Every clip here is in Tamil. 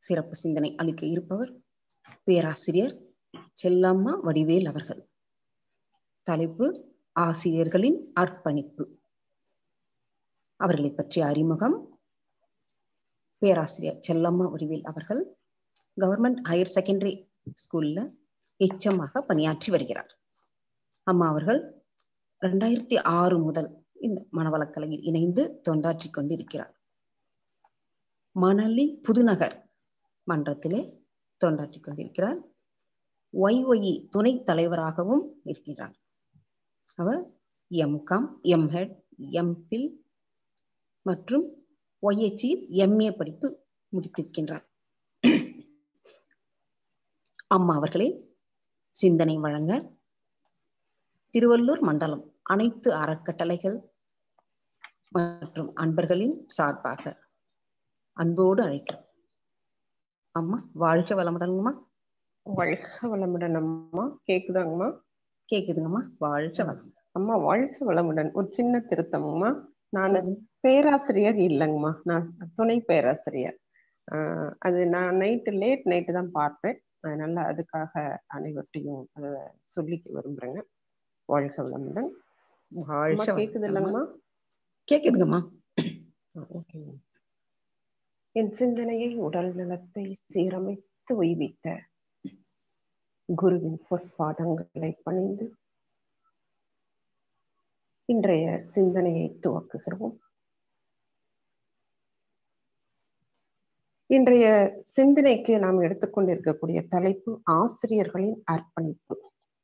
சிறப்பு சிந்தனை அளிக்க இருப்பவர் பேராசிரியர் செல்லம்மா வடிவேல் அவர்கள் தலைப்பு ஆசிரியர்களின் அர்ப்பணிப்பு அவர்களை பற்றிய அறிமுகம் பேராசிரியர் செல்லம்மா வடிவேல் அவர்கள் கவர்மெண்ட் ஹையர் செகண்டரி ஸ்கூல்ல எச்சமாக பணியாற்றி வருகிறார் அம்மா அவர்கள் ரெண்டாயிரத்தி ஆறு முதல் இந்த மனவளக்கலையில் இணைந்து தொண்டாற்றி கொண்டிருக்கிறார் மணலி புதுநகர் மன்றத்திலே தொண்டாற்றி கொண்டிருக்கிறார் ஒய்ஒஇ துணைத் தலைவராகவும் இருக்கிறார் அவர் எம்காம் எம்ஹெட் எம்பில் மற்றும் ஒய்ஹெச்இ எம்ஏ படிப்பு முடித்திருக்கின்றார் அம்மா அவர்களே சிந்தனை வழங்க திருவள்ளூர் மண்டலம் அனைத்து அறக்கட்டளைகள் மற்றும் அன்பர்களின் சார்பாக அன்போடு அழைக்கிறோம் அம்மா வாழ்க வளமுடன்ங்கம்மா வாழ்க வளமுடன் அம்மா கேக்குதாங்கம்மா கேக்குதுங்கம்மா வாழ்க வளம் அம்மா வாழ்க வளமுடன் ஒரு சின்ன திருத்தம்மா நான் பேராசிரியர் இல்லைங்கம்மா நான் துணை பேராசிரியர் ஆஹ் அது நான் நைட்டு லேட் நைட்டு தான் பார்த்தேன் அதனால அதுக்காக அனைவர்கிட்டையும் அதை சொல்லிக்க விரும்புறேங்க வாழ்க வளமுடன் வாழ்க கேக்குது இல்லைங்கம்மா கேக்குதுங்கம்மா ஓகேங்க என் சிந்தனையை உடல் நலத்தை சீரமைத்து உய்வித்த குருவின் பொற்பாதங்களை பணிந்து இன்றைய சிந்தனையை துவக்குகிறோம் இன்றைய சிந்தனைக்கு நாம் எடுத்துக்கொண்டிருக்கக்கூடிய தலைப்பு ஆசிரியர்களின் அர்ப்பணிப்பு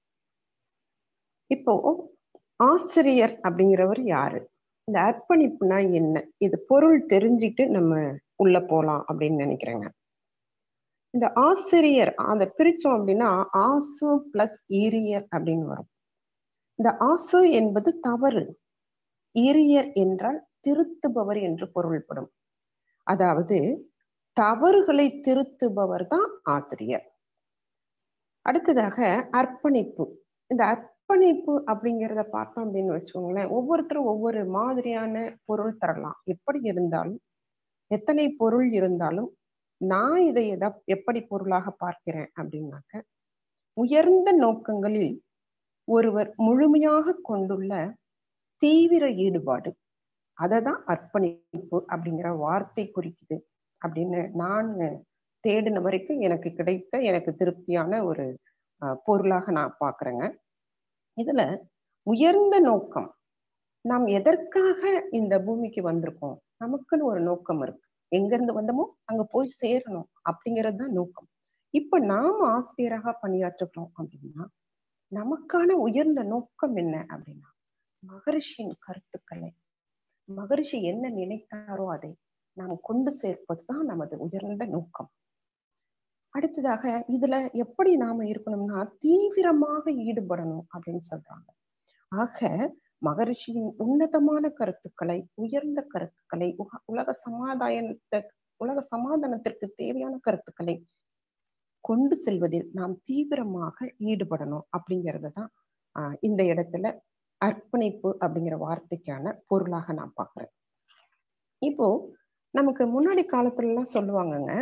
இப்போ ஆசிரியர் அப்படிங்கிறவர் யாரு இந்த அர்ப்பணிப்புனா என்ன இது பொருள் தெரிஞ்சுட்டு நம்ம உள்ள போலாம் அப்படின்னு நினைக்கிறேங்க இந்த ஆசிரியர் அதை பிரிச்சோம் அப்படின்னா ஆசு பிளஸ் ஈரியர் அப்படின்னு வரும் இந்த ஆசு என்பது தவறு ஈரியர் என்றால் திருத்துபவர் என்று பொருள்படும் அதாவது தவறுகளை திருத்துபவர் தான் ஆசிரியர் அடுத்ததாக அர்ப்பணிப்பு இந்த அர்ப்பணிப்பு அப்படிங்கிறத பார்த்தோம் அப்படின்னு வச்சுக்கோங்களேன் ஒவ்வொருத்தரும் ஒவ்வொரு மாதிரியான பொருள் தரலாம் எப்படி இருந்தாலும் எத்தனை பொருள் இருந்தாலும் நான் இதை எதா எப்படி பொருளாக பார்க்கிறேன் அப்படின்னாக்க உயர்ந்த நோக்கங்களில் ஒருவர் முழுமையாக கொண்டுள்ள தீவிர ஈடுபாடு அதை தான் அர்ப்பணிப்பு அப்படிங்கிற வார்த்தை குறிக்குது அப்படின்னு நான் தேடின வரைக்கும் எனக்கு கிடைத்த எனக்கு திருப்தியான ஒரு பொருளாக நான் பார்க்குறேங்க இதுல உயர்ந்த நோக்கம் நாம் எதற்காக இந்த பூமிக்கு வந்திருக்கோம் நமக்குன்னு ஒரு நோக்கம் இருக்கு எங்க இருந்து வந்தோமோ அங்க போய் சேரணும் அப்படிங்கிறது தான் நோக்கம் இப்ப நாம ஆசிரியராக பணியாற்றுகிறோம் அப்படின்னா நமக்கான உயர்ந்த நோக்கம் என்ன அப்படின்னா மகரிஷியின் கருத்துக்களை மகரிஷி என்ன நினைத்தாரோ அதை நாம் கொண்டு சேர்ப்பதுதான் நமது உயர்ந்த நோக்கம் அடுத்ததாக இதுல எப்படி நாம இருக்கணும்னா தீவிரமாக ஈடுபடணும் அப்படின்னு சொல்றாங்க ஆக மகரிஷியின் உன்னதமான கருத்துக்களை உயர்ந்த கருத்துக்களை உலக சமாதாயத்தை உலக சமாதானத்திற்கு தேவையான கருத்துக்களை கொண்டு செல்வதில் நாம் தீவிரமாக ஈடுபடணும் அப்படிங்கிறது தான் ஆஹ் இந்த இடத்துல அர்ப்பணிப்பு அப்படிங்கிற வார்த்தைக்கான பொருளாக நான் பார்க்குறேன் இப்போ நமக்கு முன்னாடி காலத்துல எல்லாம் சொல்லுவாங்கங்க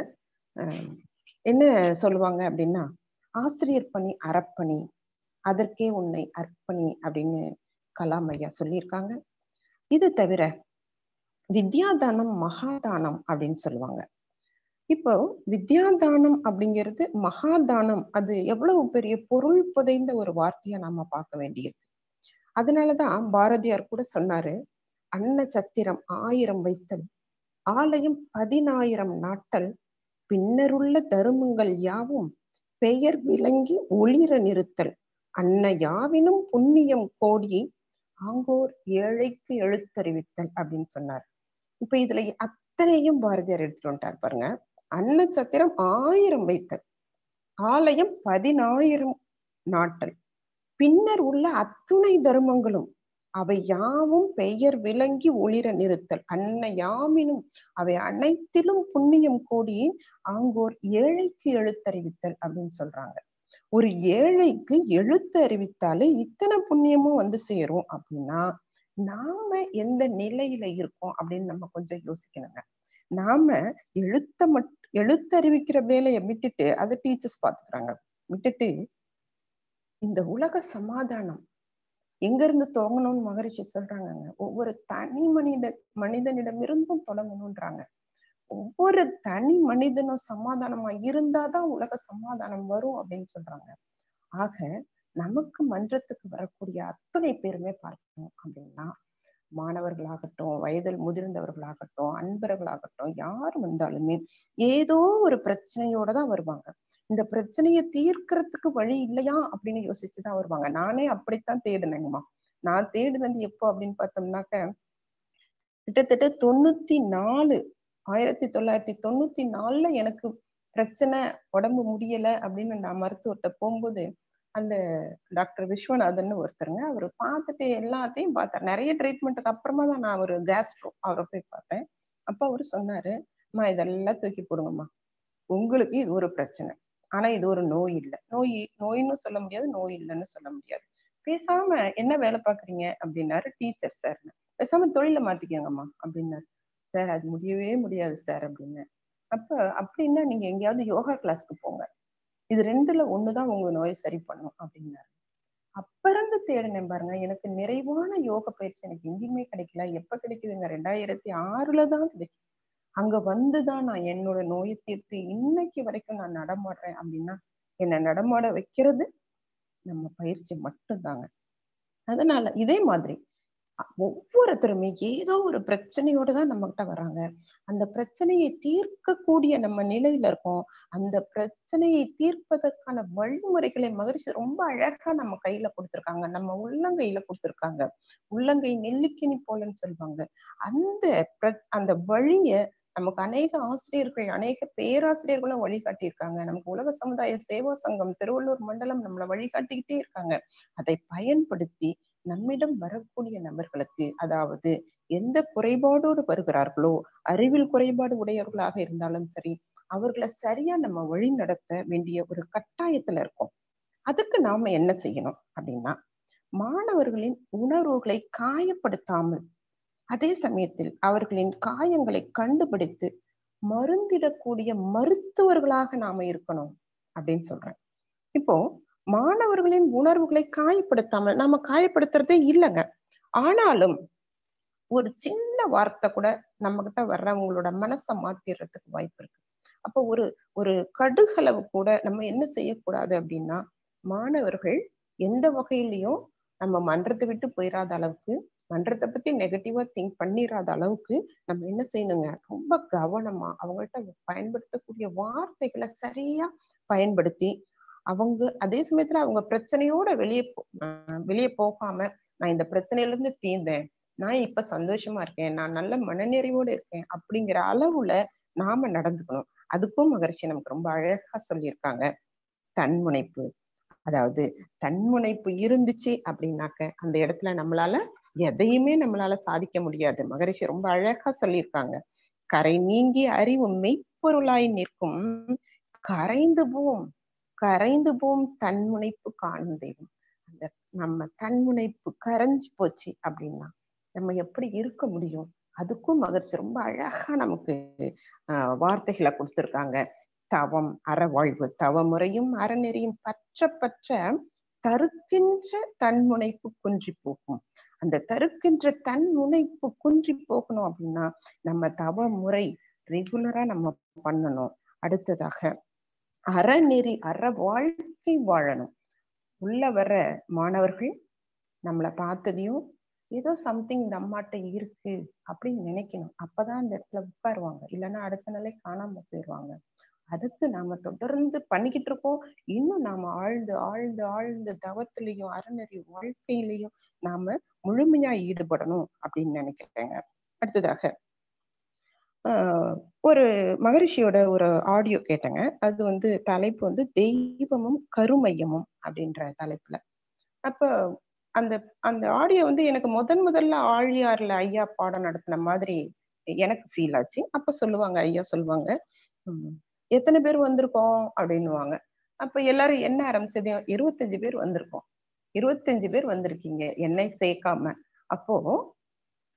என்ன சொல்லுவாங்க அப்படின்னா ஆசிரியர் பணி அறப்பணி அதற்கே உன்னை அர்ப்பணி அப்படின்னு கலாம் ஐயா சொல்லியிருக்காங்க இது தவிர வித்யாதானம் மகாதானம் அப்படின்னு சொல்லுவாங்க இப்போ வித்யாதானம் அப்படிங்கிறது மகாதானம் அது எவ்வளவு பெரிய பொருள் புதைந்த ஒரு வார்த்தையா நாம பார்க்க வேண்டியிருக்கு அதனாலதான் பாரதியார் கூட சொன்னாரு அன்ன சத்திரம் ஆயிரம் வைத்தல் ஆலயம் பதினாயிரம் நாட்டல் பின்னருள்ள தருமங்கள் யாவும் பெயர் விளங்கி ஒளிர நிறுத்தல் அன்ன யாவினும் புண்ணியம் கோடி ஆங்கோர் ஏழைக்கு எழுத்தறிவித்தல் அப்படின்னு சொன்னார் இப்ப இதுல அத்தனையும் பாரதியார் எடுத்துட்டு வந்துட்டார் பாருங்க அன்ன சத்திரம் ஆயிரம் வைத்தல் ஆலயம் பதினாயிரம் நாட்டல் பின்னர் உள்ள அத்துணை தர்மங்களும் அவை யாவும் பெயர் விளங்கி ஒளிர நிறுத்தல் அன்ன யாமினும் அவை அனைத்திலும் புண்ணியம் கோடி ஆங்கோர் ஏழைக்கு எழுத்தறிவித்தல் அப்படின்னு சொல்றாங்க ஒரு ஏழைக்கு எழுத்து அறிவித்தாலே இத்தனை புண்ணியமும் வந்து சேரும் அப்படின்னா நாம எந்த நிலையில இருக்கோம் அப்படின்னு நம்ம கொஞ்சம் யோசிக்கணுங்க நாம எழுத்த மட் எழுத்தறிவிக்கிற வேலையை விட்டுட்டு அதை டீச்சர்ஸ் பாத்துக்கிறாங்க விட்டுட்டு இந்த உலக சமாதானம் எங்க இருந்து தொடங்கணும்னு மகரிஷி சொல்றாங்கங்க ஒவ்வொரு தனி மனித மனிதனிடம் இருந்தும் தொடங்கணும்ன்றாங்க ஒவ்வொரு தனி மனிதனும் சமாதானமா இருந்தாதான் உலக சமாதானம் வரும் அப்படின்னு சொல்றாங்க ஆக நமக்கு மன்றத்துக்கு வரக்கூடிய அத்தனை பேருமே பார்க்கணும் அப்படின்னா மாணவர்களாகட்டும் வயதில் முதிர்ந்தவர்களாகட்டும் அன்பர்களாகட்டும் யார் வந்தாலுமே ஏதோ ஒரு பிரச்சனையோட தான் வருவாங்க இந்த பிரச்சனையை தீர்க்கறதுக்கு வழி இல்லையா அப்படின்னு யோசிச்சுதான் வருவாங்க நானே அப்படித்தான் தேடினேங்கம்மா நான் தேடினது எப்போ அப்படின்னு பார்த்தோம்னாக்க கிட்டத்தட்ட தொண்ணூத்தி நாலு ஆயிரத்தி தொள்ளாயிரத்தி தொண்ணூத்தி நாலுல எனக்கு பிரச்சனை உடம்பு முடியல அப்படின்னு நான் மருத்துவர்கிட்ட போகும்போது அந்த டாக்டர் விஸ்வநாதன் ஒருத்தருங்க அவர் பார்த்துட்டு எல்லாத்தையும் பார்த்தார் நிறைய ட்ரீட்மெண்ட்டுக்கு அப்புறமா தான் நான் ஒரு கேஸ்ட்ரோ அவரை போய் பார்த்தேன் அப்ப அவரு சொன்னாரு அம்மா இதெல்லாம் தூக்கி போடுங்கம்மா உங்களுக்கு இது ஒரு பிரச்சனை ஆனா இது ஒரு நோய் இல்லை நோய் நோயின்னு சொல்ல முடியாது நோய் இல்லைன்னு சொல்ல முடியாது பேசாம என்ன வேலை பாக்குறீங்க அப்படின்னாரு டீச்சர் சார் பேசாம தொழில மாத்திக்கோங்கம்மா அப்படின்னாரு சார் அது முடியவே முடியாது சார் அப்படின்னு அப்ப அப்படின்னா நீங்க எங்கேயாவது யோகா கிளாஸ்க்கு போங்க இது ரெண்டுல ஒண்ணுதான் உங்க நோயை சரி பண்ணும் அப்படின்னாரு அப்ப இருந்து தேடினேன் பாருங்க எனக்கு நிறைவான யோக பயிற்சி எனக்கு எங்கேயுமே கிடைக்கல எப்ப கிடைக்குதுங்க ரெண்டாயிரத்தி ஆறுல தான் கிடைக்கும் அங்க வந்துதான் நான் என்னோட நோயை தீர்த்து இன்னைக்கு வரைக்கும் நான் நடமாடுறேன் அப்படின்னா என்னை நடமாட வைக்கிறது நம்ம பயிற்சி மட்டும்தாங்க அதனால இதே மாதிரி ஒவ்வொருத்தருமே ஏதோ ஒரு பிரச்சனையோட தான் நம்ம கிட்ட வராங்க அந்த பிரச்சனையை தீர்க்கக்கூடிய நம்ம நிலையில இருக்கோம் அந்த பிரச்சனையை தீர்ப்பதற்கான வழிமுறைகளை மகிழ்ச்சி ரொம்ப அழகா நம்ம கையில கொடுத்துருக்காங்க நம்ம உள்ளங்கையில கொடுத்துருக்காங்க உள்ளங்கை நெல்லிக்கினி போலன்னு சொல்லுவாங்க அந்த அந்த வழிய நமக்கு அநேக ஆசிரியர்கள் அநேக பேராசிரியர்களும் வழிகாட்டியிருக்காங்க நமக்கு உலக சமுதாய சேவா சங்கம் திருவள்ளூர் மண்டலம் நம்மளை வழிகாட்டிக்கிட்டே இருக்காங்க அதை பயன்படுத்தி நம்மிடம் வரக்கூடிய நபர்களுக்கு அதாவது எந்த குறைபாடோடு வருகிறார்களோ அறிவில் குறைபாடு உடையவர்களாக இருந்தாலும் சரி அவர்களை சரியா நம்ம வழி நடத்த வேண்டிய ஒரு கட்டாயத்துல இருக்கோம் அதுக்கு நாம என்ன செய்யணும் அப்படின்னா மாணவர்களின் உணர்வுகளை காயப்படுத்தாமல் அதே சமயத்தில் அவர்களின் காயங்களை கண்டுபிடித்து மருந்திடக்கூடிய மருத்துவர்களாக நாம இருக்கணும் அப்படின்னு சொல்றேன் இப்போ மாணவர்களின் உணர்வுகளை காயப்படுத்தாமல் நாம காயப்படுத்துறதே இல்லைங்க ஆனாலும் ஒரு சின்ன வார்த்தை கூட நம்ம கிட்ட வர்றவங்களோட மனசை மாத்திடுறதுக்கு வாய்ப்பு இருக்கு அப்போ ஒரு ஒரு கடுகளவு கூட நம்ம என்ன செய்யக்கூடாது அப்படின்னா மாணவர்கள் எந்த வகையிலையும் நம்ம மன்றத்தை விட்டு போயிடாத அளவுக்கு மன்றத்தை பத்தி நெகட்டிவா திங்க் பண்ணிடாத அளவுக்கு நம்ம என்ன செய்யணுங்க ரொம்ப கவனமா அவங்கள்ட்ட பயன்படுத்தக்கூடிய வார்த்தைகளை சரியா பயன்படுத்தி அவங்க அதே சமயத்துல அவங்க பிரச்சனையோட வெளியே வெளியே போகாம நான் இந்த பிரச்சனையில இருந்து தீர்ந்தேன் நான் இப்ப சந்தோஷமா இருக்கேன் நான் நல்ல மனநிறைவோடு இருக்கேன் அப்படிங்கிற அளவுல நாம நடந்துக்கணும் அதுக்கும் மகர்ஷி நமக்கு ரொம்ப அழகா சொல்லியிருக்காங்க தன்முனைப்பு அதாவது தன்முனைப்பு இருந்துச்சு அப்படின்னாக்க அந்த இடத்துல நம்மளால எதையுமே நம்மளால சாதிக்க முடியாது மகரிஷி ரொம்ப அழகா சொல்லியிருக்காங்க கரை நீங்கி அறிவு மெய்ப்பொருளாய் நிற்கும் கரைந்து போம் கரைந்து போம் தன்முனைப்பு காணும் தெய்வம் அந்த நம்ம தன்முனைப்பு கரைஞ்சு போச்சு அப்படின்னா நம்ம எப்படி இருக்க முடியும் அதுக்கும் மகர்ச்சி ரொம்ப அழகா நமக்கு ஆஹ் வார்த்தைகளை கொடுத்திருக்காங்க தவம் அறவாழ்வு தவமுறையும் அறநெறியும் பற்ற பற்ற தருக்கின்ற தன்முனைப்பு குன்றி போகும் அந்த தருக்கின்ற தன்முனைப்பு குன்றி போகணும் அப்படின்னா நம்ம தவ முறை ரெகுலரா நம்ம பண்ணணும் அடுத்ததாக அறநெறி அற வாழ்க்கை வாழணும் உள்ள வர மாணவர்கள் நம்மளை பார்த்ததையும் ஏதோ சம்திங் இந்த அம்மாட்ட இருக்கு அப்படின்னு நினைக்கணும் அப்பதான் அந்த இடத்துல உட்காருவாங்க இல்லைன்னா அடுத்த நாளே காணாம போயிடுவாங்க அதுக்கு நாம தொடர்ந்து பண்ணிக்கிட்டு இருக்கோம் இன்னும் நாம ஆழ்ந்து ஆழ்ந்து ஆழ்ந்து தவத்திலையும் அறநெறி வாழ்க்கையிலையும் நாம முழுமையா ஈடுபடணும் அப்படின்னு நினைக்கிறேங்க அடுத்ததாக ஆஹ் ஒரு மகரிஷியோட ஒரு ஆடியோ கேட்டேங்க அது வந்து தலைப்பு வந்து தெய்வமும் கருமையமும் அப்படின்ற தலைப்புல அப்ப அந்த அந்த ஆடியோ வந்து எனக்கு முதன் முதல்ல ஆழியார்ல ஐயா பாடம் நடத்தின மாதிரி எனக்கு ஃபீல் ஆச்சு அப்ப சொல்லுவாங்க ஐயா சொல்லுவாங்க எத்தனை பேர் வந்திருக்கோம் அப்படின்னுவாங்க அப்ப எல்லாரும் என்ன ஆரம்பிச்சது இருபத்தஞ்சு பேர் வந்திருக்கோம் இருபத்தஞ்சு பேர் வந்திருக்கீங்க என்னை சேர்க்காம அப்போ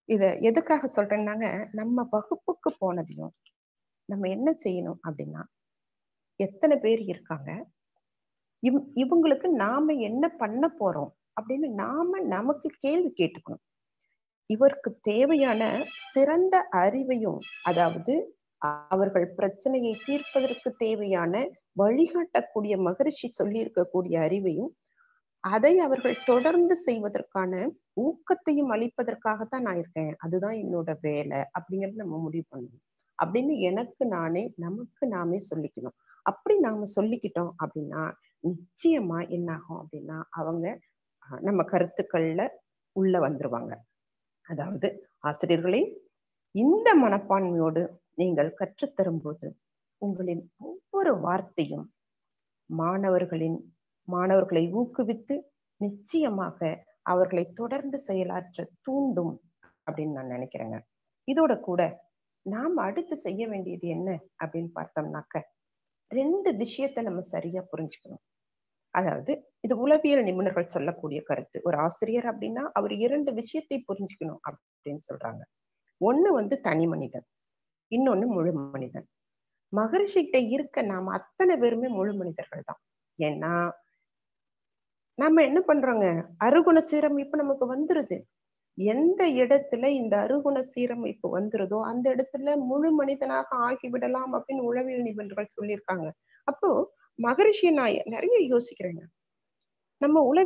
இத எதுக்காக சொல்றேன்னாங்க நம்ம வகுப்புக்கு போனதையும் நம்ம என்ன செய்யணும் அப்படின்னா எத்தனை பேர் இருக்காங்க இவ் இவங்களுக்கு நாம என்ன பண்ண போறோம் அப்படின்னு நாம நமக்கு கேள்வி கேட்டுக்கணும் இவருக்கு தேவையான சிறந்த அறிவையும் அதாவது அவர்கள் பிரச்சனையை தீர்ப்பதற்கு தேவையான வழிகாட்டக்கூடிய மகரிஷி சொல்லி இருக்கக்கூடிய அறிவையும் அதை அவர்கள் தொடர்ந்து செய்வதற்கான ஊக்கத்தையும் அளிப்பதற்காகத்தான் நான் இருக்கேன் அதுதான் என்னோட வேலை அப்படிங்கறத நம்ம முடிவு பண்ணணும் அப்படின்னு எனக்கு நானே நமக்கு நாமே சொல்லிக்கணும் அப்படி நாம சொல்லிக்கிட்டோம் அப்படின்னா நிச்சயமா என்ன ஆகும் அப்படின்னா அவங்க நம்ம கருத்துக்கள்ல உள்ள வந்துருவாங்க அதாவது ஆசிரியர்களே இந்த மனப்பான்மையோடு நீங்கள் கற்றுத்தரும்போது உங்களின் ஒவ்வொரு வார்த்தையும் மாணவர்களின் மாணவர்களை ஊக்குவித்து நிச்சயமாக அவர்களை தொடர்ந்து செயலாற்ற தூண்டும் அப்படின்னு நான் நினைக்கிறேங்க இதோட கூட நாம் அடுத்து செய்ய வேண்டியது என்ன அப்படின்னு பார்த்தோம்னாக்க ரெண்டு விஷயத்த நம்ம சரியா புரிஞ்சுக்கணும் அதாவது இது உளவியல் நிபுணர்கள் சொல்லக்கூடிய கருத்து ஒரு ஆசிரியர் அப்படின்னா அவர் இரண்டு விஷயத்தை புரிஞ்சுக்கணும் அப்படின்னு சொல்றாங்க ஒண்ணு வந்து தனி மனிதன் இன்னொன்னு முழு மனிதன் மகரிஷிகிட்ட இருக்க நாம அத்தனை பேருமே முழு மனிதர்கள் தான் ஏன்னா நம்ம என்ன பண்றோங்க அருகுண சீரமைப்பு நமக்கு வந்துருது எந்த இடத்துல இந்த அருகுண சீரமைப்பு வந்துருதோ அந்த இடத்துல முழு மனிதனாக ஆகிவிடலாம் அப்படின்னு உளவியல் நிபுணர்கள் சொல்லியிருக்காங்க அப்போ மகரிஷியை நான் நிறைய யோசிக்கிறேங்க நம்ம உள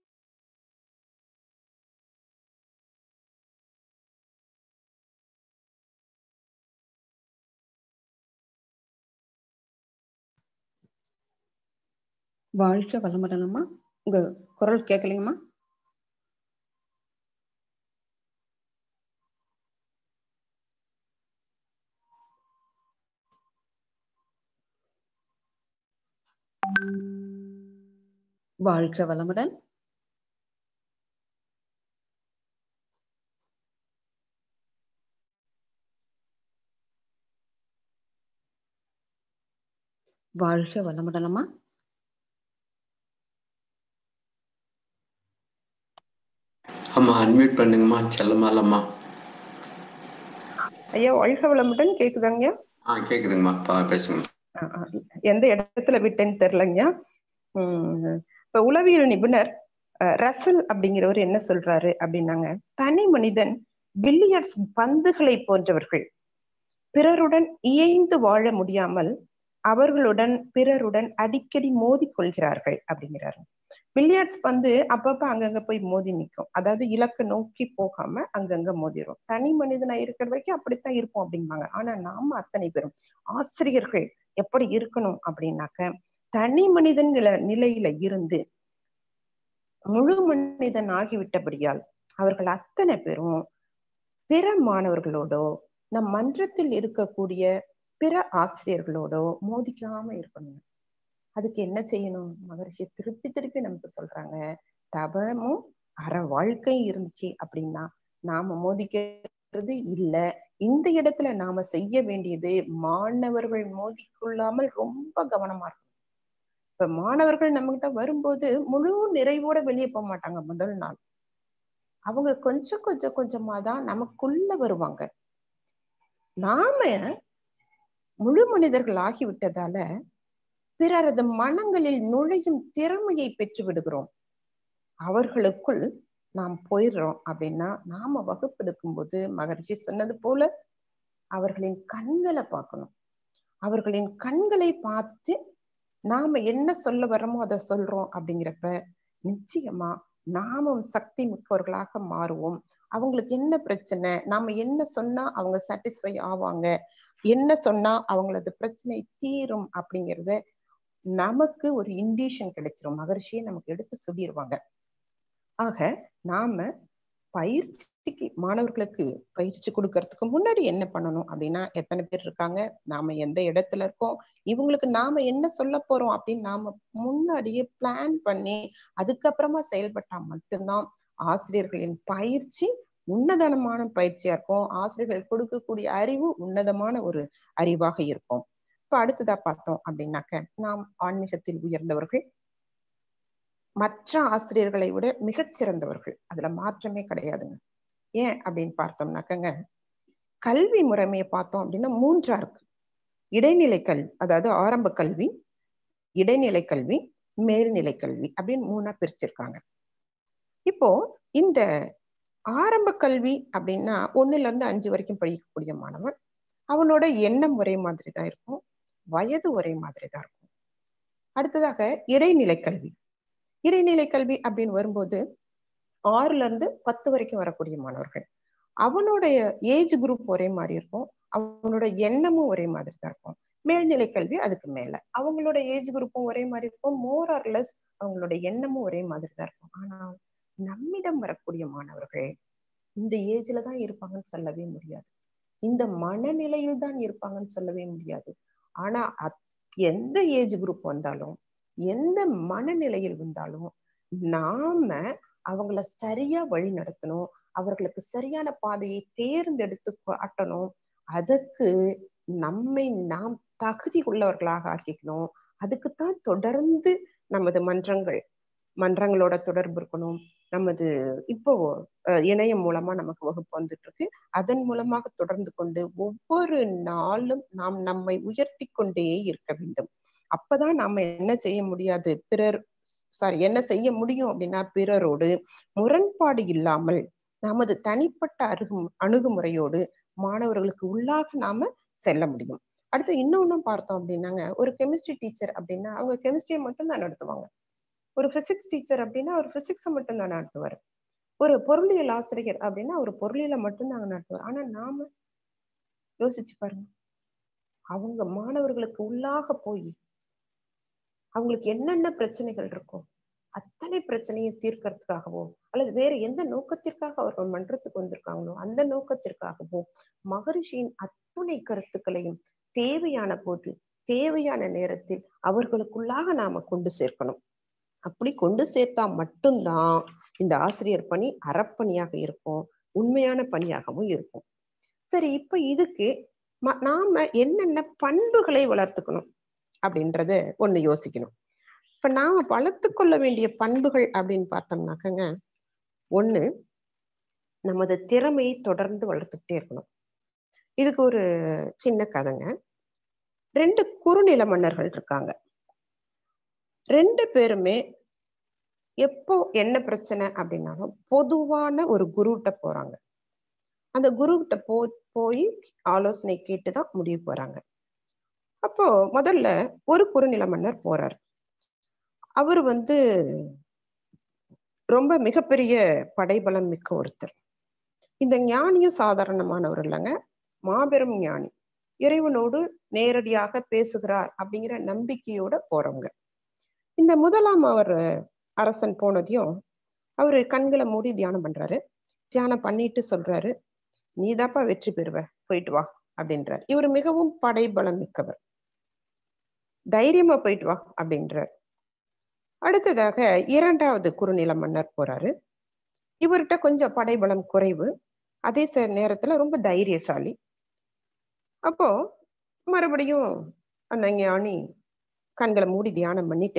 வாழ்க்கை வளமுடனம்மா உங்க குரல் கேட்கலைங்கம்மா வாழ்க வளமுடன் வாழ்க வளமுடனம்மா அம்மா அன்மியூட் பண்ணுங்கம்மா செல்லமாலம்மா ஐயா வாழ்க வளமுடன் கேக்குதாங்க ஆ கேக்குதுங்கம்மா பா பேசுங்க எந்த இடத்துல விட்டேன்னு தெரியலங்க உம் இப்ப உளவியல் நிபுணர் ரசல் அப்படிங்கிறவர் என்ன சொல்றாரு அப்படின்னாங்க தனி மனிதன் பில்லியர்ட்ஸ் பந்துகளை போன்றவர்கள் பிறருடன் இயைந்து வாழ முடியாமல் அவர்களுடன் பிறருடன் அடிக்கடி மோதி கொள்கிறார்கள் அப்படிங்கிறாரு பில்லியர்ட்ஸ் பந்து அப்பப்ப அங்கங்க போய் மோதி நிற்கும் அதாவது இலக்கை நோக்கி போகாம அங்கங்க மோதிரும் தனி மனிதனா இருக்கிற வரைக்கும் அப்படித்தான் இருப்போம் அப்படிம்பாங்க ஆனா நாம அத்தனை பேரும் ஆசிரியர்கள் எப்படி இருக்கணும் அப்படின்னாக்க தனி மனிதன் நிலையில இருந்து முழு மனிதன் ஆகிவிட்டபடியால் அவர்கள் அத்தனை பேரும் பிற மாணவர்களோடோ நம் மன்றத்தில் இருக்கக்கூடிய பிற ஆசிரியர்களோடோ மோதிக்காம இருக்கணும் அதுக்கு என்ன செய்யணும் மகரிஷி திருப்பி திருப்பி நமக்கு சொல்றாங்க தபமும் அற வாழ்க்கை இருந்துச்சு அப்படின்னா நாம மோதிக்கிறது இல்ல இந்த இடத்துல நாம செய்ய வேண்டியது மாணவர்கள் மோதிக்கொள்ளாமல் ரொம்ப கவனமா இருக்கணும் இப்ப மாணவர்கள் நம்ம கிட்ட வரும்போது முழு நிறைவோட வெளியே போக மாட்டாங்க முதல் நாள் அவங்க கொஞ்சம் கொஞ்சம் கொஞ்சமா தான் நமக்குள்ள வருவாங்க நாம முழு மனிதர்கள் ஆகிவிட்டதால பிறரது மனங்களில் நுழையும் திறமையை பெற்று விடுகிறோம் அவர்களுக்குள் நாம் போயிடுறோம் அப்படின்னா நாம வகுப்பெடுக்கும் போது மகர்ஷி சொன்னது போல அவர்களின் கண்களை பார்க்கணும் அவர்களின் கண்களை பார்த்து நாம என்ன சொல்ல வர்றோமோ அதை சொல்றோம் அப்படிங்கிறப்ப நிச்சயமா நாமும் சக்தி மிக்கவர்களாக மாறுவோம் அவங்களுக்கு என்ன பிரச்சனை நாம என்ன சொன்னா அவங்க சாட்டிஸ்ஃபை ஆவாங்க என்ன சொன்னா அவங்களது பிரச்சனை தீரும் அப்படிங்கிறத நமக்கு ஒரு இண்டியூஷன் கிடைச்சிரும் மகர்ஷியை நமக்கு எடுத்து சொல்லிடுவாங்க ஆக நாம பயிற்சிக்கு மாணவர்களுக்கு பயிற்சி கொடுக்கறதுக்கு முன்னாடி என்ன பண்ணணும் அப்படின்னா எத்தனை பேர் இருக்காங்க நாம எந்த இடத்துல இருக்கோம் இவங்களுக்கு நாம என்ன சொல்ல போறோம் அப்படின்னு நாம முன்னாடியே பிளான் பண்ணி அதுக்கப்புறமா செயல்பட்டா மட்டும்தான் ஆசிரியர்களின் பயிற்சி உன்னதமான பயிற்சியா இருக்கும் ஆசிரியர்கள் கொடுக்கக்கூடிய அறிவு உன்னதமான ஒரு அறிவாக இருக்கும் இப்ப அடுத்ததா பார்த்தோம் அப்படின்னாக்க நாம் ஆன்மீகத்தில் உயர்ந்தவர்கள் மற்ற ஆசிரியர்களை விட மிகச்சிறந்தவர்கள் அதுல மாற்றமே கிடையாதுங்க ஏன் அப்படின்னு பார்த்தோம்னாக்கங்க கல்வி முறைமையை பார்த்தோம் அப்படின்னா மூன்றா இருக்கு இடைநிலை கல்வி அதாவது ஆரம்ப கல்வி இடைநிலை கல்வி மேல்நிலை கல்வி அப்படின்னு மூணா பிரிச்சிருக்காங்க இப்போ இந்த ஆரம்ப கல்வி அப்படின்னா ஒண்ணுல இருந்து அஞ்சு வரைக்கும் படிக்கக்கூடிய மாணவன் அவனோட எண்ணம் ஒரே மாதிரி தான் இருக்கும் வயது ஒரே மாதிரி தான் இருக்கும் அடுத்ததாக இடைநிலை கல்வி இடைநிலை கல்வி அப்படின்னு வரும்போது ஆறுல இருந்து பத்து வரைக்கும் வரக்கூடிய மாணவர்கள் அவனுடைய ஏஜ் குரூப் ஒரே மாதிரி இருக்கும் அவனோட எண்ணமும் ஒரே மாதிரி தான் இருக்கும் மேல்நிலை கல்வி அதுக்கு மேல அவங்களோட ஏஜ் குரூப்பும் ஒரே மாதிரி இருக்கும் மோர் ஆர்லெஸ் அவங்களோட எண்ணமும் ஒரே மாதிரி தான் இருக்கும் ஆனால் நம்மிடம் வரக்கூடிய மாணவர்கள் இந்த ஏஜ்ல தான் இருப்பாங்கன்னு சொல்லவே முடியாது இந்த மனநிலையில் தான் இருப்பாங்கன்னு சொல்லவே முடியாது ஆனா எந்த ஏஜ் குரூப் வந்தாலும் எந்த மனநிலையில் வந்தாலும் நாம அவங்கள சரியா வழி நடத்தணும் அவர்களுக்கு சரியான பாதையை தேர்ந்தெடுத்து காட்டணும் அதற்கு நம்மை நாம் தகுதி உள்ளவர்களாக ஆக்கிக்கணும் அதுக்குத்தான் தொடர்ந்து நமது மன்றங்கள் மன்றங்களோட தொடர்பு இருக்கணும் நமது இப்போ இணையம் மூலமா நமக்கு வகுப்பு வந்துட்டு இருக்கு அதன் மூலமாக தொடர்ந்து கொண்டு ஒவ்வொரு நாளும் நாம் நம்மை உயர்த்தி கொண்டே இருக்க வேண்டும் அப்பதான் நாம என்ன செய்ய முடியாது பிறர் சாரி என்ன செய்ய முடியும் அப்படின்னா பிறரோடு முரண்பாடு இல்லாமல் நமது தனிப்பட்ட அருகு அணுகுமுறையோடு மாணவர்களுக்கு உள்ளாக நாம செல்ல முடியும் அடுத்து இன்னொன்னும் பார்த்தோம் அப்படின்னாங்க ஒரு கெமிஸ்ட்ரி டீச்சர் அப்படின்னா அவங்க கெமிஸ்ட்ரியை மட்டும் தான் நடத்துவாங்க ஒரு பிசிக்ஸ் டீச்சர் அப்படின்னா ஒரு பிசிக்ஸை மட்டும் தான் நடத்துவார் ஒரு பொருளியல் ஆசிரியர் அப்படின்னா ஒரு பொருளியலை மட்டும்தான் நடத்துவார் ஆனா நாம யோசிச்சு பாருங்க அவங்க மாணவர்களுக்கு உள்ளாக போய் அவங்களுக்கு என்னென்ன பிரச்சனைகள் இருக்கும் அத்தனை பிரச்சனையை தீர்க்கறதுக்காகவோ அல்லது வேற எந்த நோக்கத்திற்காக அவர்கள் மன்றத்துக்கு வந்திருக்காங்களோ அந்த நோக்கத்திற்காகவோ மகரிஷியின் அத்துணை கருத்துக்களையும் தேவையான போது தேவையான நேரத்தில் அவர்களுக்குள்ளாக நாம கொண்டு சேர்க்கணும் அப்படி கொண்டு சேர்த்தா மட்டும்தான் இந்த ஆசிரியர் பணி அறப்பணியாக இருக்கும் உண்மையான பணியாகவும் இருக்கும் சரி இப்ப இதுக்கு நாம என்னென்ன பண்புகளை வளர்த்துக்கணும் அப்படின்றத ஒண்ணு யோசிக்கணும் இப்ப நாம வளர்த்து கொள்ள வேண்டிய பண்புகள் அப்படின்னு பார்த்தோம்னாக்கங்க ஒண்ணு நமது திறமையை தொடர்ந்து வளர்த்துக்கிட்டே இருக்கணும் இதுக்கு ஒரு சின்ன கதைங்க ரெண்டு குறுநில மன்னர்கள் இருக்காங்க ரெண்டு பேருமே எப்போ என்ன பிரச்சனை அப்படின்னாலும் பொதுவான ஒரு குருகிட்ட போறாங்க அந்த குருகிட்ட போ போய் ஆலோசனை கேட்டுதான் முடிவு போறாங்க அப்போ முதல்ல ஒரு குறுநில மன்னர் போறார் அவர் வந்து ரொம்ப மிகப்பெரிய படைபலம் மிக்க ஒருத்தர் இந்த ஞானியும் சாதாரணமானவர் இல்லைங்க மாபெரும் ஞானி இறைவனோடு நேரடியாக பேசுகிறார் அப்படிங்கிற நம்பிக்கையோட போறவங்க இந்த முதலாம் அவர் அரசன் போனதையும் அவரு கண்களை மூடி தியானம் பண்றாரு தியானம் பண்ணிட்டு சொல்றாரு நீதாப்பா வெற்றி பெறுவ போயிட்டு வா அப்படின்றார் இவர் மிகவும் படைபலம் மிக்கவர் தைரியமா போயிட்டு வா அப்படின்றார் அடுத்ததாக இரண்டாவது குறுநில மன்னர் போறாரு இவர்கிட்ட கொஞ்சம் படைபலம் குறைவு அதே நேரத்துல ரொம்ப தைரியசாலி அப்போ மறுபடியும் அந்த ஞானி கண்களை மூடி தியானம் பண்ணிட்டு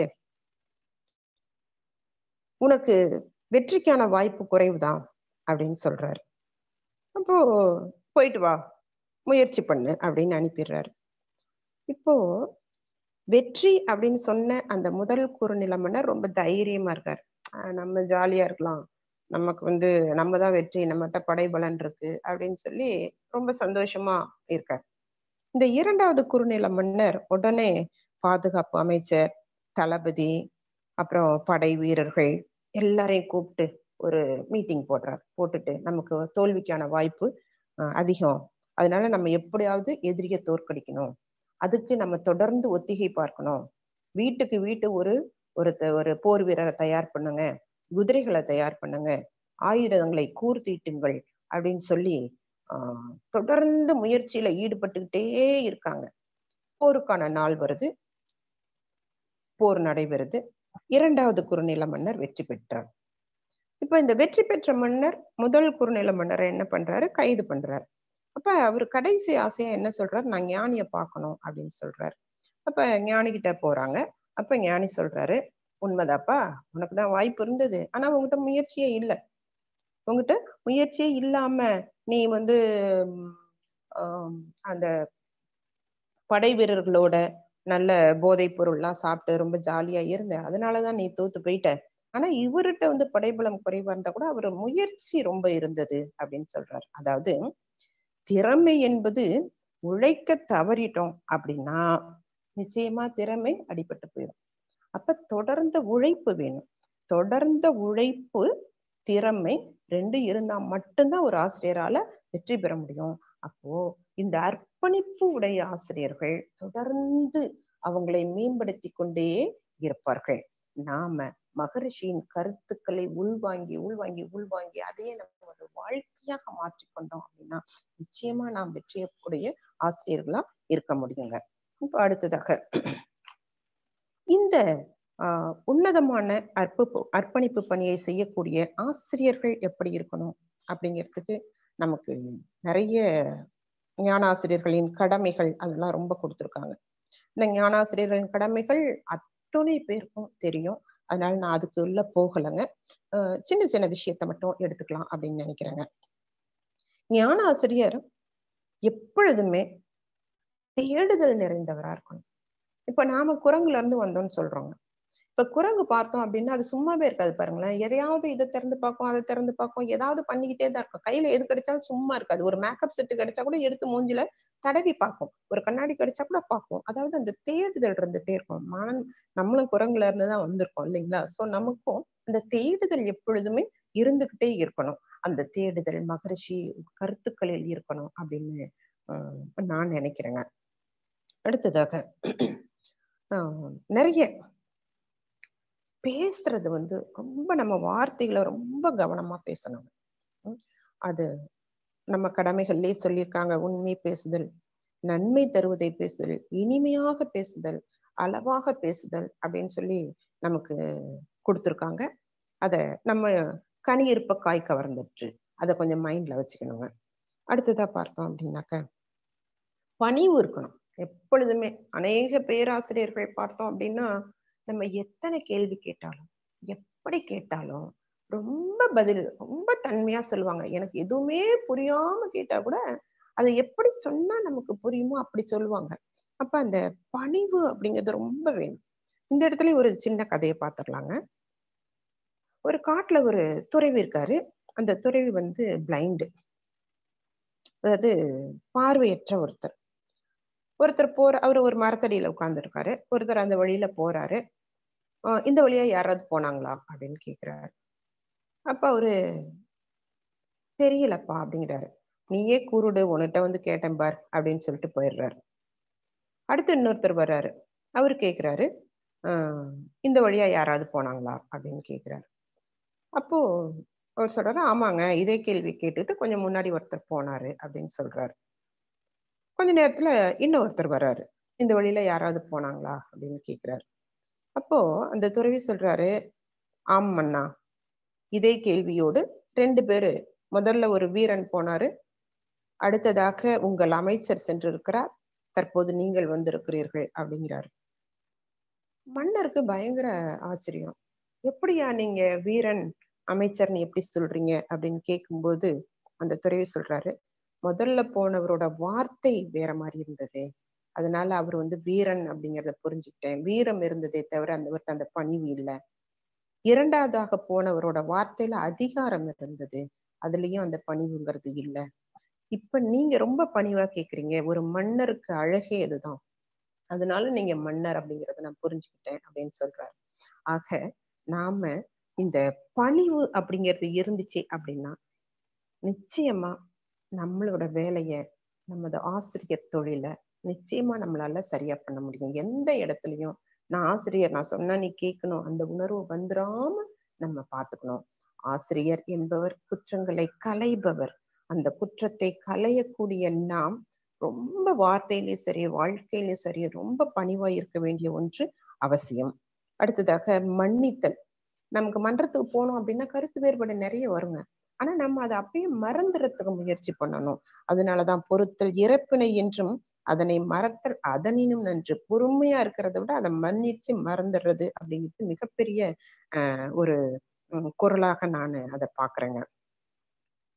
உனக்கு வெற்றிக்கான வாய்ப்பு குறைவுதான் அப்படின்னு சொல்றாரு அப்போ போயிட்டு வா முயற்சி பண்ணு அப்படின்னு அனுப்பிடுறாரு இப்போ வெற்றி அப்படின்னு சொன்ன அந்த முதல் குறுநில மன்னர் ரொம்ப தைரியமா இருக்காரு நம்ம ஜாலியா இருக்கலாம் நமக்கு வந்து நம்ம தான் வெற்றி நம்மகிட்ட படைபலன் இருக்கு அப்படின்னு சொல்லி ரொம்ப சந்தோஷமா இருக்கார் இந்த இரண்டாவது குறுநில மன்னர் உடனே பாதுகாப்பு அமைச்சர் தளபதி அப்புறம் படை வீரர்கள் எல்லாரையும் கூப்பிட்டு ஒரு மீட்டிங் போடுறார் போட்டுட்டு நமக்கு தோல்விக்கான வாய்ப்பு அதிகம் அதனால நம்ம எப்படியாவது எதிரியை தோற்கடிக்கணும் அதுக்கு நம்ம தொடர்ந்து ஒத்திகை பார்க்கணும் வீட்டுக்கு வீட்டு ஒரு ஒரு ஒரு போர் வீரரை தயார் பண்ணுங்க குதிரைகளை தயார் பண்ணுங்க ஆயுதங்களை கூர்த்தீட்டுங்கள் அப்படின்னு சொல்லி ஆஹ் தொடர்ந்து முயற்சியில ஈடுபட்டுக்கிட்டே இருக்காங்க போருக்கான நாள் வருது போர் நடைபெறுது இரண்டாவது குறுநில மன்னர் வெற்றி பெற்றார் இப்ப இந்த வெற்றி பெற்ற மன்னர் முதல் குறுநில மன்னரை என்ன பண்றாரு கைது பண்றாரு அப்ப அவர் கடைசி ஆசையா என்ன சொல்றாரு நான் ஞானிய பார்க்கணும் அப்படின்னு சொல்றாரு அப்ப ஞானி கிட்ட போறாங்க அப்ப ஞானி சொல்றாரு உண்மைதாப்பா உனக்கு தான் வாய்ப்பு இருந்தது ஆனா உங்ககிட்ட முயற்சியே இல்லை உங்ககிட்ட முயற்சியே இல்லாம நீ வந்து அந்த படை வீரர்களோட நல்ல போதைப் பொருள்லாம் சாப்பிட்டு ரொம்ப ஜாலியா இருந்த அதனாலதான் நீ தோத்து போயிட்ட ஆனா இவர்கிட்ட வந்து படைபலம் குறைவா இருந்தா கூட அவர் முயற்சி ரொம்ப இருந்தது அப்படின்னு சொல்றாரு அதாவது திறமை என்பது உழைக்க தவறிட்டோம் அப்படின்னா நிச்சயமா திறமை அடிபட்டு போயிடும் அப்ப தொடர்ந்த உழைப்பு வேணும் தொடர்ந்த உழைப்பு திறமை ரெண்டு இருந்தா மட்டும்தான் ஒரு ஆசிரியரால வெற்றி பெற முடியும் அப்போ இந்த அர்ப்பணிப்பு உடைய ஆசிரியர்கள் தொடர்ந்து அவங்களை மேம்படுத்தி கொண்டே இருப்பார்கள் நாம மகரிஷியின் கருத்துக்களை உள்வாங்கி உள்வாங்கி உள்வாங்கி அதையே நம்ம ஒரு வாழ்க்கையாக மாற்றிக்கொண்டோம் அப்படின்னா நிச்சயமா நாம் வெற்றியக்கூடிய ஆசிரியர்களா இருக்க முடியுங்க இப்ப அடுத்ததாக இந்த ஆஹ் உன்னதமான அற்பு அர்ப்பணிப்பு பணியை செய்யக்கூடிய ஆசிரியர்கள் எப்படி இருக்கணும் அப்படிங்கிறதுக்கு நமக்கு நிறைய ஞானாசிரியர்களின் கடமைகள் அதெல்லாம் ரொம்ப கொடுத்துருக்காங்க இந்த ஞானாசிரியர்களின் கடமைகள் அத்துணை பேருக்கும் தெரியும் அதனால நான் அதுக்கு உள்ள போகலைங்க சின்ன சின்ன விஷயத்த மட்டும் எடுத்துக்கலாம் அப்படின்னு நினைக்கிறேங்க ஞானாசிரியர் எப்பொழுதுமே தேடுதல் நிறைந்தவரா இருக்கணும் இப்ப நாம குரங்குல இருந்து வந்தோம்னு சொல்றோங்க இப்ப குரங்கு பார்த்தோம் அப்படின்னா அது சும்மாவே இருக்காது பாருங்களேன் எதையாவது இதை திறந்து பார்க்கும் அதை திறந்து பார்க்கும் ஏதாவது பண்ணிக்கிட்டே தான் இருக்கும் கையில எது கிடைச்சாலும் சும்மா இருக்காது ஒரு மேக்கப் செட்டு கிடைச்சா கூட எடுத்து மூஞ்சில தடவி பார்க்கும் ஒரு கண்ணாடி கிடைச்சா கூட பார்க்கும் அதாவது அந்த தேடுதல் இருந்துட்டே இருக்கும் மனம் நம்மளும் குரங்குல இருந்து தான் வந்திருக்கோம் இல்லைங்களா சோ நமக்கும் அந்த தேடுதல் எப்பொழுதுமே இருந்துகிட்டே இருக்கணும் அந்த தேடுதல் மகரிஷி கருத்துக்களில் இருக்கணும் அப்படின்னு நான் நினைக்கிறேங்க அடுத்ததாக நிறைய பேசுறது வந்து ரொம்ப நம்ம வார்த்தைகளை ரொம்ப கவனமா பேசணும் அது நம்ம கடமைகள்லயே சொல்லியிருக்காங்க உண்மை பேசுதல் நன்மை தருவதை பேசுதல் இனிமையாக பேசுதல் அளவாக பேசுதல் அப்படின்னு சொல்லி நமக்கு கொடுத்துருக்காங்க அத நம்ம கனி இருப்ப காய் கவர்ந்துட்டு அதை கொஞ்சம் மைண்ட்ல வச்சுக்கணுங்க அடுத்ததா பார்த்தோம் அப்படின்னாக்க பணிவு இருக்கணும் எப்பொழுதுமே அநேக பேராசிரியர்கள் பார்த்தோம் அப்படின்னா நம்ம எத்தனை கேள்வி கேட்டாலும் எப்படி கேட்டாலும் ரொம்ப பதில் ரொம்ப தன்மையா சொல்லுவாங்க எனக்கு எதுவுமே புரியாம கேட்டா கூட அதை எப்படி சொன்னா நமக்கு புரியுமோ அப்படி சொல்லுவாங்க அப்ப அந்த பணிவு அப்படிங்கிறது ரொம்ப வேணும் இந்த இடத்துல ஒரு சின்ன கதையை பார்த்துடலாங்க ஒரு காட்டுல ஒரு துறவி இருக்காரு அந்த துறவி வந்து பிளைண்டு அதாவது பார்வையற்ற ஒருத்தர் ஒருத்தர் போற அவர் ஒரு மரத்தடியில உட்கார்ந்து இருக்காரு ஒருத்தர் அந்த வழியில போறாரு இந்த வழியா யாராவது போனாங்களா அப்படின்னு கேக்குறாரு அப்ப அவரு தெரியலப்பா அப்படிங்கிறாரு நீயே கூறுடு உன்கிட்ட வந்து கேட்டேன் பார் அப்படின்னு சொல்லிட்டு போயிடுறாரு அடுத்து இன்னொருத்தர் வர்றாரு அவரு கேக்குறாரு ஆஹ் இந்த வழியா யாராவது போனாங்களா அப்படின்னு கேக்குறாரு அப்போ அவர் சொல்றாரு ஆமாங்க இதே கேள்வி கேட்டுட்டு கொஞ்சம் முன்னாடி ஒருத்தர் போனாரு அப்படின்னு சொல்றாரு கொஞ்ச நேரத்துல இன்னொருத்தர் வர்றாரு இந்த வழியில யாராவது போனாங்களா அப்படின்னு கேக்குறாரு அப்போ அந்த துறவி சொல்றாரு ஆமண்ணா இதே கேள்வியோடு ரெண்டு பேரு முதல்ல ஒரு வீரன் போனாரு அடுத்ததாக உங்கள் அமைச்சர் சென்றிருக்கிறார் தற்போது நீங்கள் வந்திருக்கிறீர்கள் அப்படிங்கிறாரு மன்னருக்கு பயங்கர ஆச்சரியம் எப்படியா நீங்க வீரன் அமைச்சர்னு எப்படி சொல்றீங்க அப்படின்னு கேட்கும்போது அந்த துறவி சொல்றாரு முதல்ல போனவரோட வார்த்தை வேற மாதிரி இருந்தது அதனால அவர் வந்து வீரன் அப்படிங்கிறத புரிஞ்சுக்கிட்டேன் வீரம் இருந்ததே தவிர அந்த அந்த பணிவு இல்லை இரண்டாவதாக போனவரோட வார்த்தையில அதிகாரம் இருந்தது அதுலயும் அந்த பணிவுங்கிறது இல்லை இப்ப நீங்க ரொம்ப பணிவா கேக்குறீங்க ஒரு மன்னருக்கு அழகே இதுதான் அதனால நீங்க மன்னர் அப்படிங்கறத நான் புரிஞ்சுக்கிட்டேன் அப்படின்னு சொல்றாரு ஆக நாம இந்த பணிவு அப்படிங்கிறது இருந்துச்சு அப்படின்னா நிச்சயமா நம்மளோட வேலைய நமது ஆசிரியர் தொழில நிச்சயமா நம்மளால சரியா பண்ண முடியும் எந்த இடத்துலயும் நான் ஆசிரியர் நான் சொன்னா நீ கேட்கணும் அந்த உணர்வு வந்துடாம நம்ம பாத்துக்கணும் ஆசிரியர் என்பவர் குற்றங்களை களைபவர் அந்த குற்றத்தை களையக்கூடிய நாம் ரொம்ப வார்த்தையிலயும் சரி வாழ்க்கையிலயும் சரி ரொம்ப பணிவா இருக்க வேண்டிய ஒன்று அவசியம் அடுத்ததாக மன்னித்தல் நமக்கு மன்றத்துக்கு போனோம் அப்படின்னா கருத்து வேறுபாடு நிறைய வருங்க ஆனா நம்ம அதை அப்படியே மறந்துறதுக்கு முயற்சி பண்ணணும் அதனாலதான் பொறுத்தல் இறப்பினை என்றும் அதனை மறத்தல் அதனினும் நன்று பொறுமையா இருக்கிறத விட அதை மன்னிச்சு மறந்துடுறது அப்படிங்கிறது மிகப்பெரிய ஆஹ் ஒரு குரலாக நான் அதை பாக்குறேங்க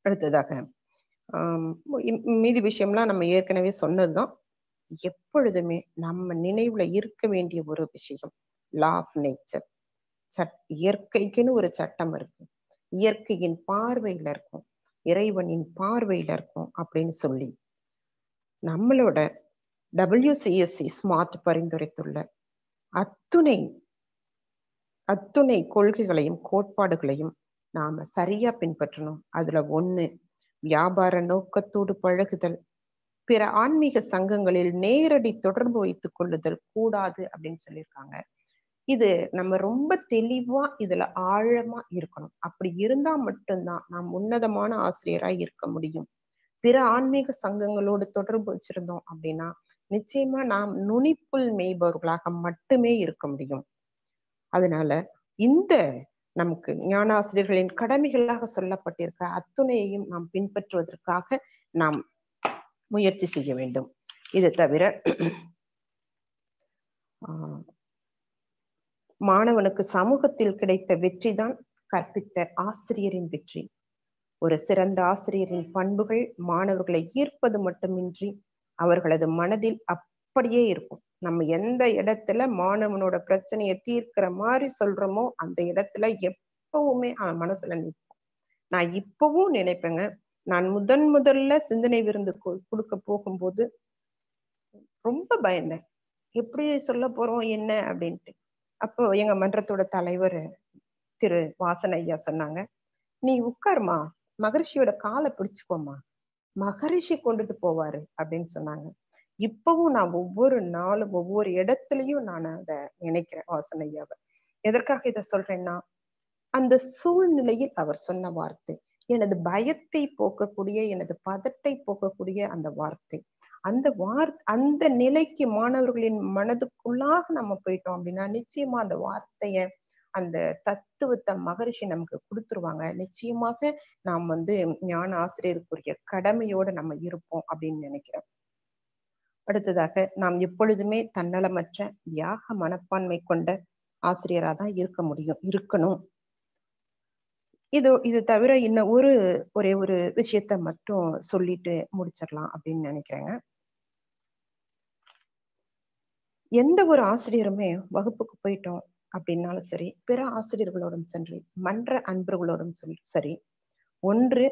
அடுத்ததாக ஆம், இம்- மீதி விஷயம்லாம் நம்ம ஏற்கனவே சொன்னதுதான் எப்பொழுதுமே நம்ம நினைவுல இருக்க வேண்டிய ஒரு விஷயம் லா ஆஃப் நேச்சர் சட் இயற்கைக்குன்னு ஒரு சட்டம் இருக்கு இயற்கையின் பார்வையில இருக்கும் இறைவனின் பார்வையில இருக்கும் அப்படின்னு சொல்லி நம்மளோட டபிள்யூசிஎஸ்சி ஸ்மார்ட் பரிந்துரைத்துள்ள அத்துணை அத்துணை கொள்கைகளையும் கோட்பாடுகளையும் நாம சரியா பின்பற்றணும் அதுல ஒண்ணு வியாபார நோக்கத்தோடு பழகுதல் பிற ஆன்மீக சங்கங்களில் நேரடி தொடர்பு வைத்துக் கொள்ளுதல் கூடாது அப்படின்னு சொல்லியிருக்காங்க இது நம்ம ரொம்ப தெளிவா இதுல ஆழமா இருக்கணும் அப்படி இருந்தா மட்டும்தான் நாம் உன்னதமான ஆசிரியராய் இருக்க முடியும் பிற ஆன்மீக சங்கங்களோடு தொடர்பு வச்சிருந்தோம் அப்படின்னா நிச்சயமா நாம் நுனிப்புல் மேய்பவர்களாக மட்டுமே இருக்க முடியும் அதனால இந்த நமக்கு ஞானாசிரியர்களின் கடமைகளாக சொல்லப்பட்டிருக்க அத்துணையையும் நாம் பின்பற்றுவதற்காக நாம் முயற்சி செய்ய வேண்டும் இது தவிர ஆஹ், மாணவனுக்கு சமூகத்தில் கிடைத்த வெற்றிதான் கற்பித்த ஆசிரியரின் வெற்றி ஒரு சிறந்த ஆசிரியரின் பண்புகள் மாணவர்களை ஈர்ப்பது மட்டுமின்றி அவர்களது மனதில் அப்படியே இருக்கும் நம்ம எந்த இடத்துல மாணவனோட பிரச்சனையை தீர்க்கிற மாதிரி சொல்றோமோ அந்த இடத்துல எப்பவுமே அவன் மனசுல நிற்போம் நான் இப்பவும் நினைப்பேங்க நான் முதன் முதல்ல சிந்தனை விருந்து கு- கொடுக்க போகும்போது ரொம்ப பயந்தேன் எப்படி சொல்ல போறோம் என்ன அப்படின்ட்டு அப்போ எங்க மன்றத்தோட தலைவர் திரு வாசன் ஐயா சொன்னாங்க நீ உட்காருமா மகரிஷியோட காலை பிடிச்சுக்கோமா மகரிஷி கொண்டுட்டு போவாரு அப்படின்னு சொன்னாங்க இப்பவும் நான் ஒவ்வொரு நாளும் ஒவ்வொரு இடத்துலயும் நான் அதை நினைக்கிறேன் வாசன் ஐயாவை எதற்காக இதை சொல்றேன்னா அந்த சூழ்நிலையில் அவர் சொன்ன வார்த்தை எனது பயத்தை போக்கக்கூடிய எனது பதட்டை போக்கக்கூடிய அந்த வார்த்தை அந்த வார் அந்த நிலைக்கு மாணவர்களின் மனதுக்குள்ளாக நம்ம போயிட்டோம் அப்படின்னா நிச்சயமா அந்த வார்த்தைய அந்த தத்துவத்தை மகரிஷி நமக்கு கொடுத்துருவாங்க நிச்சயமாக நாம் வந்து ஞான ஆசிரியருக்குரிய கடமையோட நம்ம இருப்போம் அப்படின்னு நினைக்கிறேன் அடுத்ததாக நாம் எப்பொழுதுமே தன்னலமற்ற தியாக மனப்பான்மை கொண்ட ஆசிரியரா தான் இருக்க முடியும் இருக்கணும் இது இது தவிர இன்னும் ஒரு ஒரே ஒரு விஷயத்த மட்டும் சொல்லிட்டு முடிச்சிடலாம் அப்படின்னு நினைக்கிறேங்க எந்த ஒரு ஆசிரியருமே வகுப்புக்கு போயிட்டோம் அப்படின்னாலும் சரி பிற ஆசிரியர்களோடும் சரி மன்ற அன்பர்களோடும் சொல்லி சரி ஒன்று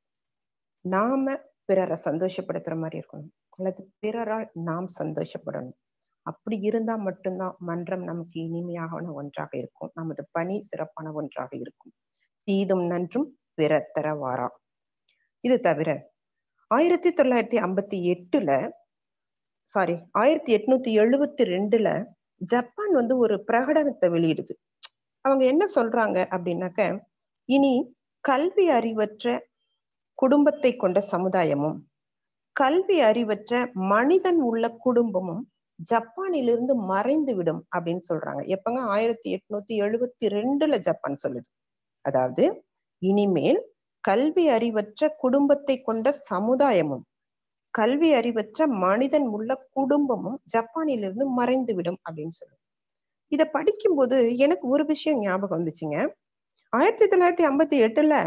நாம பிறரை சந்தோஷப்படுத்துற மாதிரி இருக்கணும் அல்லது பிறரால் நாம் சந்தோஷப்படணும் அப்படி இருந்தா மட்டும்தான் மன்றம் நமக்கு இனிமையான ஒன்றாக இருக்கும் நமது பணி சிறப்பான ஒன்றாக இருக்கும் தீதும் நன்றும் பிற தரவாரா இது தவிர ஆயிரத்தி தொள்ளாயிரத்தி ஐம்பத்தி எட்டுல சாரி ஆயிரத்தி எட்நூத்தி எழுபத்தி ரெண்டுல ஜப்பான் வந்து ஒரு பிரகடனத்தை வெளியிடுது அவங்க என்ன சொல்றாங்க அப்படின்னாக்க இனி கல்வி அறிவற்ற குடும்பத்தை கொண்ட சமுதாயமும் கல்வி அறிவற்ற மனிதன் உள்ள குடும்பமும் ஜப்பானிலிருந்து மறைந்து விடும் அப்படின்னு சொல்றாங்க எப்பங்க ஆயிரத்தி எட்நூத்தி எழுபத்தி ரெண்டுல ஜப்பான் சொல்லுது அதாவது இனிமேல் கல்வி அறிவற்ற குடும்பத்தை கொண்ட சமுதாயமும் கல்வி அறிவற்ற மனிதன் உள்ள குடும்பமும் ஜப்பானிலிருந்து மறைந்து விடும் அப்படின்னு சொல்லுது இத படிக்கும்போது எனக்கு ஒரு விஷயம் ஞாபகம் வந்துச்சுங்க ஆயிரத்தி தொள்ளாயிரத்தி ஐம்பத்தி எட்டுல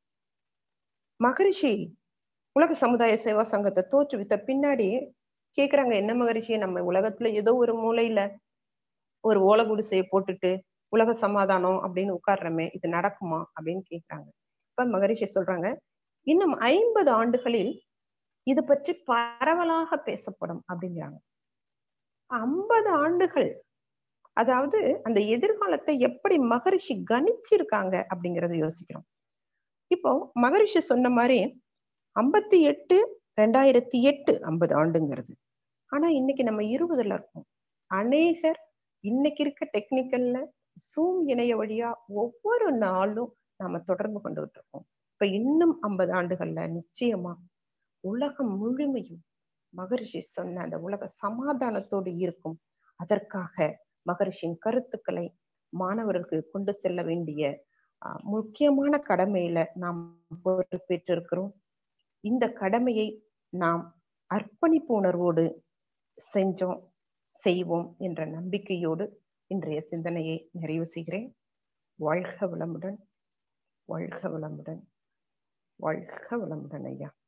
மகரிஷி உலக சமுதாய சேவா சங்கத்தை தோற்றுவித்த பின்னாடி கேக்குறாங்க என்ன மகரிஷி நம்ம உலகத்துல ஏதோ ஒரு மூலையில ஒரு ஓலை குடிசையை போட்டுட்டு உலக சமாதானம் அப்படின்னு உட்கார்றமே இது நடக்குமா அப்படின்னு கேக்குறாங்க இப்ப மகரிஷி சொல்றாங்க இன்னும் ஐம்பது ஆண்டுகளில் இது பற்றி பரவலாக பேசப்படும் அப்படிங்கிறாங்க ஐம்பது ஆண்டுகள் அதாவது அந்த எதிர்காலத்தை எப்படி மகரிஷி கணிச்சிருக்காங்க அப்படிங்கறத யோசிக்கிறோம் இப்போ மகரிஷி சொன்ன மாதிரி ஐம்பத்தி எட்டு ரெண்டாயிரத்தி எட்டு ஐம்பது ஆண்டுங்கிறது ஆனா இன்னைக்கு நம்ம இருபதுல இருக்கோம் அநேகர் இன்னைக்கு இருக்க டெக்னிக்கல்ல சூம் இணைய வழியா ஒவ்வொரு நாளும் நாம தொடர்பு கொண்டுகிட்டு இருக்கோம் இப்ப இன்னும் ஐம்பது ஆண்டுகள்ல நிச்சயமா உலகம் முழுமையும் மகரிஷி சொன்ன அந்த உலக சமாதானத்தோடு இருக்கும் அதற்காக மகரிஷியின் கருத்துக்களை மாணவர்களுக்கு கொண்டு செல்ல வேண்டிய ஆஹ், முக்கியமான கடமையில நாம் பொறுப்பேற்றிருக்கிறோம் இந்த கடமையை நாம் அர்ப்பணிப்பு உணர்வோடு செஞ்சோம் செய்வோம் என்ற நம்பிக்கையோடு இன்றைய சிந்தனையை நிறைவு செய்கிறேன் வாழ்க வளமுடன் வாழ்க வளமுடன் வாழ்க வளமுடன் ஐயா